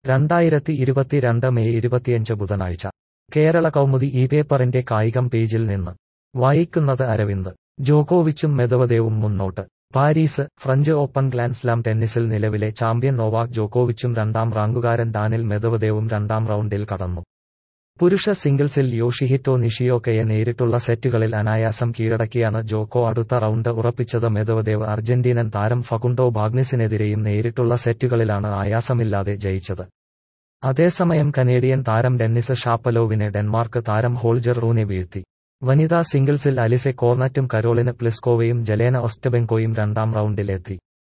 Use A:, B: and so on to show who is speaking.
A: രണ്ടായിരത്തി ഇരുപത്തിരണ്ട് മെയ് ഇരുപത്തിയഞ്ച് ബുധനാഴ്ച കേരള കൗമുദി ഈ പേപ്പറിന്റെ കായികം പേജിൽ നിന്ന് വായിക്കുന്നത് അരവിന്ദ് ജോക്കോവിച്ചും മെദവദേവും മുന്നോട്ട് പാരീസ് ഫ്രഞ്ച് ഓപ്പൺ ഗ്രാൻഡ്സ്ലാം ടെന്നീസിൽ നിലവിലെ ചാമ്പ്യൻ നോവാക് ജോക്കോവിച്ചും രണ്ടാം റാങ്കുകാരൻ ഡാനിൽ മെദവദേവും രണ്ടാം റൗണ്ടിൽ കടന്നു പുരുഷ സിംഗിൾസിൽ യോഷിഹിറ്റോ നിഷിയോക്കയെ നേരിട്ടുള്ള സെറ്റുകളിൽ അനായാസം കീഴടക്കിയാണ് ജോക്കോ അടുത്ത റൗണ്ട് ഉറപ്പിച്ചത് മെദവദേവ് അർജന്റീനൻ താരം ഫകുണ്ടോ ബാഗ്നിസിനെതിരെയും നേരിട്ടുള്ള സെറ്റുകളിലാണ് ആയാസമില്ലാതെ ജയിച്ചത് അതേസമയം കനേഡിയൻ താരം ഡെന്നിസ് ഷാപ്പലോവിനെ ഡെൻമാർക്ക് താരം ഹോൾജർ റൂനെ വീഴ്ത്തി വനിതാ സിംഗിൾസിൽ അലിസെ കോർണറ്റും കരോളിന് പ്ലിസ്കോവയും ജലേന ഒസ്റ്റബെങ്കോയും രണ്ടാം റൗണ്ടിലെത്തി